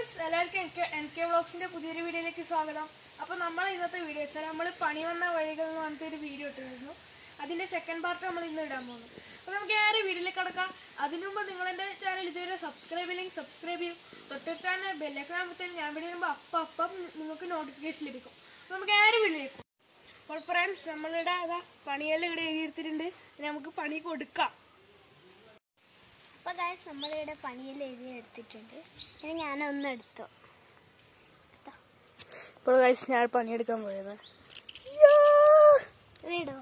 Friends എല്ലാവർക്കും എനിക്ക് N K വ്ളോഗ്സിന്റെ പുതിയൊരു വീഡിയോയിലേക്ക് സ്വാഗതം അപ്പോൾ നമ്മൾ ഇന്നത്തെ വീഡിയോ വെച്ചാൽ നമ്മൾ പണി വന്ന വഴികൾ എന്ന് പറഞ്ഞിട്ട് ഒരു വീഡിയോ ഇട്ടിരുന്നു അതിന്റെ സെക്കൻഡ് പാർട്ട് നമ്മൾ ഇന്ന് ഇടാൻ പോകുന്നു അപ്പോൾ നമുക്ക് നേരെ വീഡിയോയിലേക്ക് കിടക്കാം അതിനു മുമ്പ് നിങ്ങൾ എൻ്റെ ചാനൽ ഇതുവരെ സബ്സ്ക്രൈബ് ചെയ്യില്ലെങ്കിൽ സബ്സ്ക്രൈബ് ചെയ്യും തൊട്ടടുത്ത് തന്നെ ബെല്ലൊക്കെ ആകുമ്പോഴത്തേന് ഞാൻ വീഡിയോ ചെയ്യുമ്പോൾ അപ്പം അപ്പം നിങ്ങൾക്ക് നോട്ടിഫിക്കേഷൻ ലഭിക്കും അപ്പോൾ നമുക്ക് നേരെ വീഡിയോയിലേക്ക് അപ്പോൾ ഫ്രണ്ട്സ് നമ്മളിവിടെ അതാ പണിയെല്ലാം ഇവിടെ എഴുതിയെടുത്തിട്ടുണ്ട് ഇനി നമുക്ക് പണി കൊടുക്കാം അപ്പൊ ഗായ്സ് നമ്മളിവിടെ പണിയിൽ എഴുതി എടുത്തിട്ടുണ്ട് ഇനി ഞാനൊന്ന് എടുത്തു ഇപ്പോൾ കഴിച്ച് ഞാൻ പണിയെടുക്കാൻ പോയത് ഇത് ഇടോ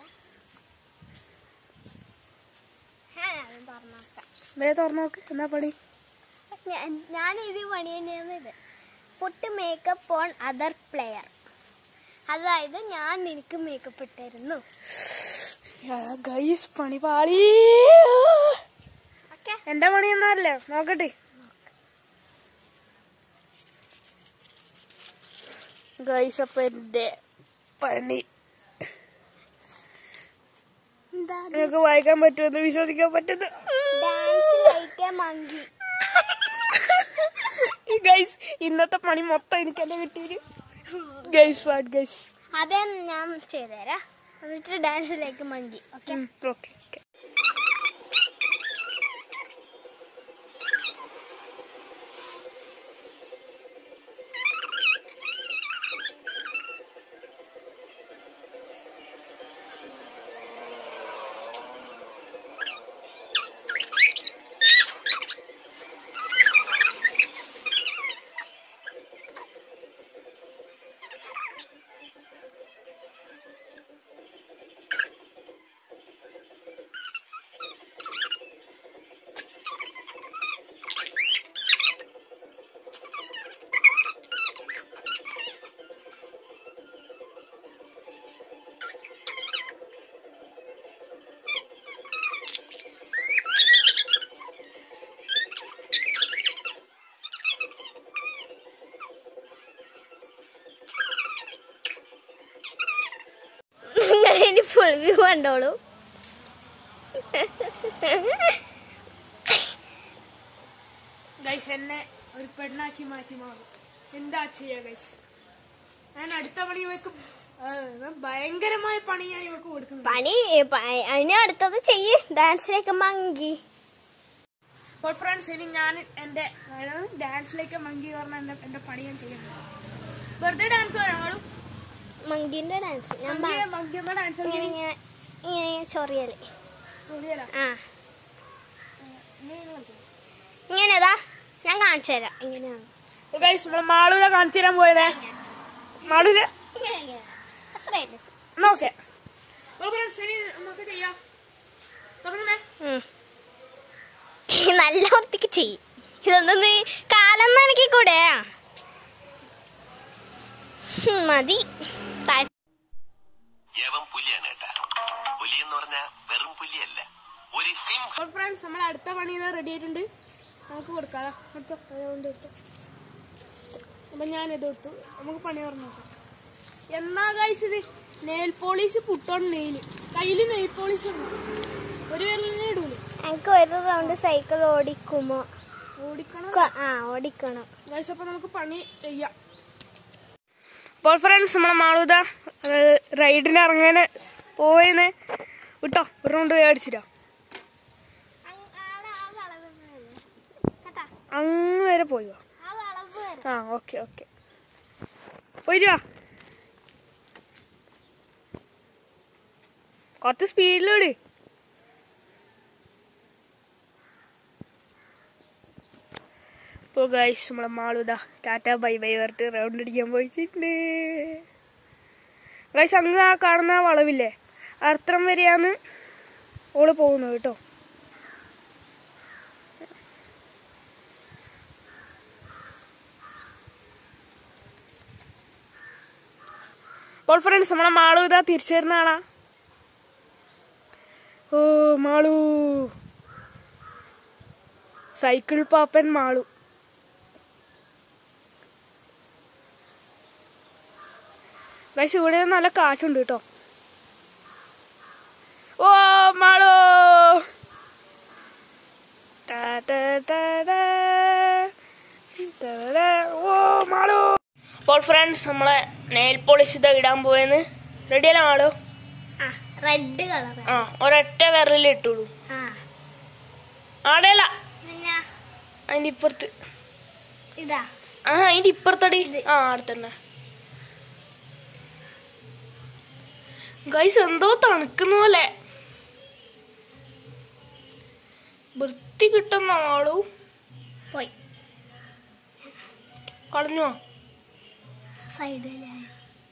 പറഞ്ഞോക്കാം വേ തുറന്നു നോക്ക് എന്നാ പണി ഞാൻ ഇത് പണി തന്നെയാണ് ഇത് put makeup on other player അതായത് ഞാൻ നിനക്ക് മേക്കപ്പ് ഇട്ടായിരുന്നു ഗൈസ് പണി പാളി ഓക്കെ എന്റെ പണി എന്നല്ലേ നോക്കട്ടെ ഗൈസ് അപ്പൊ എന്റെ പണി എന്താ നിങ്ങൾക്ക് വായിക്കാൻ പറ്റുമെന്ന് വിശ്വസിക്കാൻ പറ്റുന്നു ഡാൻസ് ലൈക്ക് മങ്കി ഈ ഗൈസ് ഇന്നത്തെ പണി മൊത്തം എനിക്ക് തന്നെ കിട്ടിയത് ഗൈസ് വാട്ട് ഗൈസ് അതേ ഞാൻ ചെയ്തുതരാം എന്നിട്ട് dance like monkey okay okay okay ഇനി ഫുൾ വ്യൂ കണ്ടോളൂ ഗൈസ് എന്നെ ഒരു പെണ്ണാക്കി മാറ്റി മാറും എന്താ ചെയ്യാ ഗൈസ് ഞാൻ അടുത്ത പണി ഇവക്ക് ആ, ഭയങ്കരമായ പണി ഞാൻ ഇവക്ക് കൊടുക്കുന്നത് പണി പ- അതിന് അടുത്തത് ചെയ്യ് ഡാൻസിലേക്ക് മങ്കി അപ്പോൾ ഫ്രണ്ട്സ് ഇനി ഞാൻ എന്റെ ഡാൻസിലേക്ക് മങ്കി പറഞ്ഞ എന്റെ എന്റെ പണി ഞാൻ ചെയ്യുന്നത് വെറുതെ ഡാൻസ് പറയാം മങ്കിന്റെ ഡാൻസ് ഞാൻ പ- മങ്കി എന്ന ഡാൻസ് ഇങ്ങനെ ഇങ്ങനെ ഇങ്ങനെ ചൊറിയല് ആ ഇങ്ങനെതാ ഞാൻ കാണിച്ചു തരാം ഇങ്ങനെയാണ് ഗൈസ് നമ്മൾ മാളൂരെ കാണിച്ചു തരാൻ പോയതേ മാളൂര് ഇങ്ങനെ ഇങ്ങനെ അത്രയല്ലേ നോക്കെ ഫ്രണ്ട്സ് ഇനി നമുക്ക് ചെയ്യാം തുടങ്ങുന്നേ ഉം. നല്ല വൃത്തിക്ക് ചെയ്യും ഇതൊന്നും നീ കാലം നനക്കി കൂടെ ഉം, മതി താ- യവൻ പുലിയാണ് കേട്ടാ പുലി എന്ന് പറഞ്ഞാ വെറും പുലിയല്ല ഒരു സിംഹം അപ്പോൾ ഫ്രണ്ട്സ് നമ്മൾ അടുത്ത പണി ഇതാ റെഡി ആയിട്ടുണ്ട് നമുക്ക് കൊടുക്കാം എടുത്തോ അതുകൊണ്ട് എടുത്തോ അപ്പം ഞാനിത് എടുത്തു നമുക്ക് പണി പറഞ്ഞു നോക്കാം എന്നാ ഗൈസ് ഇത് നെയിൽ പോളിഷ് പുട്ടോൺ നെയിൽ കയ്യിൽ നെയിൽ പോളിഷ് ഉണ്ട് ഒരു വിരലിനെ ഇടൂലേ എനിക്ക് ഒരു റൗണ്ട് സൈക്കിൾ ഓടിക്കുമോ ഓടിക്കണം ക- ആ ഓടിക്കണം ഗൈസ് അപ്പം നമുക്ക് പണി ചെയ്യാം അപ്പോൾ ഫ്രണ്ട്സ് നമ്മളെ മാളൂത റൈഡിന് ഇറങ്ങാൻ പോയെന്ന് വിട്ടോ ഒരു റൗണ്ട് പോയി അടിച്ചിട്ടോ അങ്ങ് വരെ പോയി വാ ആ ഓക്കെ ഓക്കെ പോയിട്ട് വാ കുറച്ച് സ്പീഡിലോട് ഇപ്പോൾ ഗൈസ് നമ്മളെ മാളുത ടാറ്റ ബൈ ബൈ പറഞ്ഞിട്ട് റൗണ്ട് അടിക്കാൻ പോയിട്ടുണ്ട് ഗൈസ് അങ്ങ് ആ കാണുന്ന ആ വളവില്ലേ അർത്ഥം വരെയാണ് ഓള് പോകുന്നത് കേട്ടോ അപ്പോൾ ഫ്രണ്ട്സ് നമ്മളെ മാളു ഇതാ തിരിച്ചു വരുന്ന ആളാ ഓ മാളു സൈക്കിൾ പാപ്പൻ മാളു ഗൈസ് ഇവിടെ നല്ല കാറ്റുണ്ട് കേട്ടോ ഓ മാളു ടാ ടാ ടാ ടാ. ടാ ടാ. അപ്പോൾ ഫ്രണ്ട്സ് നമ്മളെ നെയിൽ പോളിഷ് ഇതാ ഇടാൻ പോയെന്ന് റെഡിയല്ല ആളോ ആ റെഡ് കളർ ആ ഒരൊറ്റ വിരലിൽ ഇട്ടുള്ളൂ ആ ആടെയല്ല പിന്നെ അതിന്റെ ഇപ്പുറത്ത് ഇതാ ആ അതിന്റെ ഇപ്പുറത്തടി ആ അടുത്തന്നെ ഗൈസ് എന്തോ തണുക്കുന്ന പോലെ വൃത്തി കിട്ടുന്ന ആളു പോയി കളഞ്ഞോ സൈഡിലായി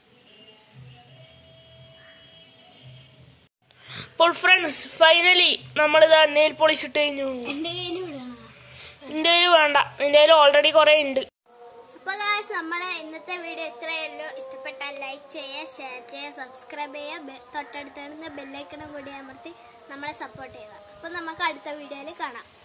അപ്പോൾ ഫ്രണ്ട്സ് ഫൈനലി നമ്മളിതാ നെയിൽ പോളിഷ് ഇട്ട് കഴിഞ്ഞു എന്റെ കയ്യിൽ വിടണം നിന്റെ കയ്യിൽ വേണ്ട നിന്റെ കയ്യിൽ ഓൾറെഡി കുറെ ഉണ്ട് അപ്പൊ ഗായ്സ് നമ്മളെ ഇന്നത്തെ വീഡിയോ ഇത്രയേ ഉള്ളൂ ഇഷ്ടപ്പെട്ടാൽ ലൈക്ക് ചെയ്യുക ഷെയർ ചെയ്യുക സബ്സ്ക്രൈബ് ചെയ്യുക ബെ- തൊട്ടടുത്ത് കാണുന്ന ബെല്ലൈക്കണം കൂടി അമർത്തി നമ്മളെ സപ്പോർട്ട് ചെയ്യുക അപ്പൊ നമുക്ക് അടുത്ത വീഡിയോയിൽ കാണാം